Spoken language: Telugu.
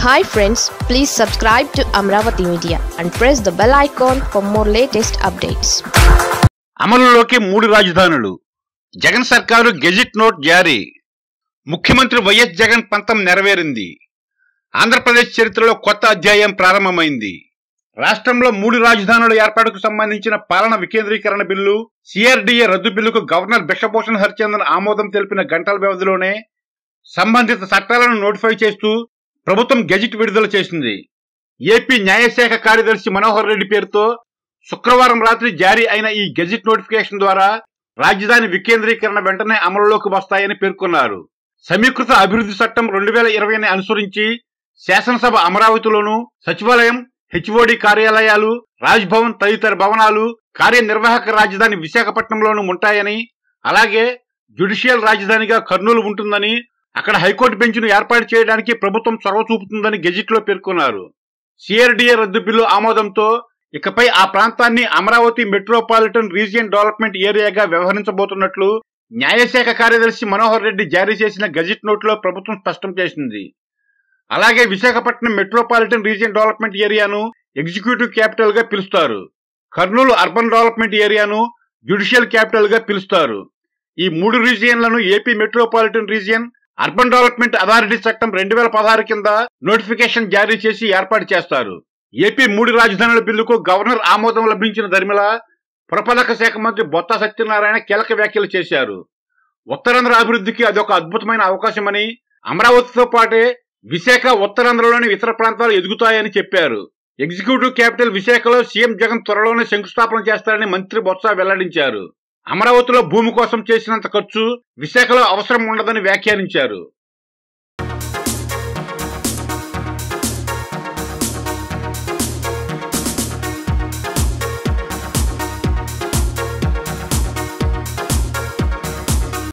hi friends please subscribe to Amaravati media and press the bell icon for more latest updates అమలులోకి మూడు రాజధానులు జగన్ సర్కారు గెజిట్ నోట్ జారీ ముఖ్యమంత్రి వైఎస్ జగన్ పంతం నెరవేరింది ఆంధ్రప్రదేశ్ చరిత్రలో కొత్త అధ్యాయం ప్రారంభమైంది రాష్ట్రంలో మూడు రాజధానుల ఏర్పాటుకు సంబంధించిన పాలన వికేంద్రీకరణ బిల్లు సిఆర్డీఏ రద్దు బిల్లుకు గవర్నర్ బిశ్వభూషణ్ హరిచందన్ ఆమోదం తెలిపిన గంటల వ్యవధిలోనే సంబంధిత చట్టాలను నోటిఫై చేస్తూ ప్రభుత్వం గెజిట్ విడుదల చేసింది ఏపీ న్యాయశాఖ కార్యదర్శి మనోహర్ రెడ్డి పేరుతో శుక్రవారం రాత్రి జారీ అయిన ఈ గెజిట్ నోటిఫికేషన్ ద్వారా రాజధాని వికేంద్రీకరణ వెంటనే అమలులోకి వస్తాయని పేర్కొన్నారు సమీకృత అభివృద్ధి చట్టం రెండు వేల ఇరవైని అనుసరించి శాసనసభ అమరావతిలోను సచివాలయం హెచ్ఓడి కార్యాలయాలు రాజ్ భవన్ తదితర భవనాలు కార్యనిర్వాహక రాజధాని విశాఖపట్నంలోనూ ఉంటాయని అలాగే జ్యుడిషియల్ రాజధానిగా కర్నూలు ఉంటుందని అక్కడ హైకోర్టు బెంచ్ను ఏర్పాటు చేయడానికి ప్రభుత్వం చొరవ చూపుతుందని గెజిట్లో పేర్కొన్నారు సిఆర్డీఏ రద్దు బిల్లు ఆమోదంతో ఇకపై ఆ ప్రాంతాన్ని అమరావతి మెట్రోపాలిటన్ రీజియన్ డెవలప్మెంట్ ఏరియాగా వ్యవహరించబోతున్నట్లు న్యాయశాఖ కార్యదర్శి మనోహర్ రెడ్డి జారీ చేసిన గెజిట్ నోట్లో ప్రభుత్వం స్పష్టం చేసింది అలాగే విశాఖపట్నం మెట్రోపాలిటన్ రీజియన్ డెవలప్మెంట్ ఏరియాను ఎగ్జిక్యూటివ్ క్యాపిటల్ గా పిలుస్తారు కర్నూలు అర్బన్ డెవలప్మెంట్ ఏరియాను జ్యుడిషియల్ క్యాపిటల్ గా పిలుస్తారు ఈ మూడు రీజియన్లను AP metropolitan region urban development authority చట్టం రెండు వేల పదహారు కింద నోటిఫికేషన్ జారీ చేసి ఏర్పాటు చేస్తారు ఏపీ మూడు రాజధానుల బిల్లుకు గవర్నర్ ఆమోదం లభించిన దరిమిల పురపాలక శాఖ మంత్రి బొత్స సత్యనారాయణ కీలక వ్యాఖ్యలు చేశారు ఉత్తరాంధ్ర అభివృద్ధికి అదొక అద్భుతమైన అవకాశమని అమరావతితో పాటే విశాఖ ఉత్తరాంధ్రలోని ఇతర ప్రాంతాలు ఎదుగుతాయని చెప్పారు ఎగ్జిక్యూటివ్ క్యాపిటల్ విశాఖలో సీఎం జగన్ త్వరలోనే శంకుస్థాపన చేస్తారని మంత్రి బొత్స వెల్లడించారు అమరావతిలో భూమి కోసం చేసినంత ఖర్చు విశాఖలో అవసరం ఉండదని వ్యాఖ్యానించారు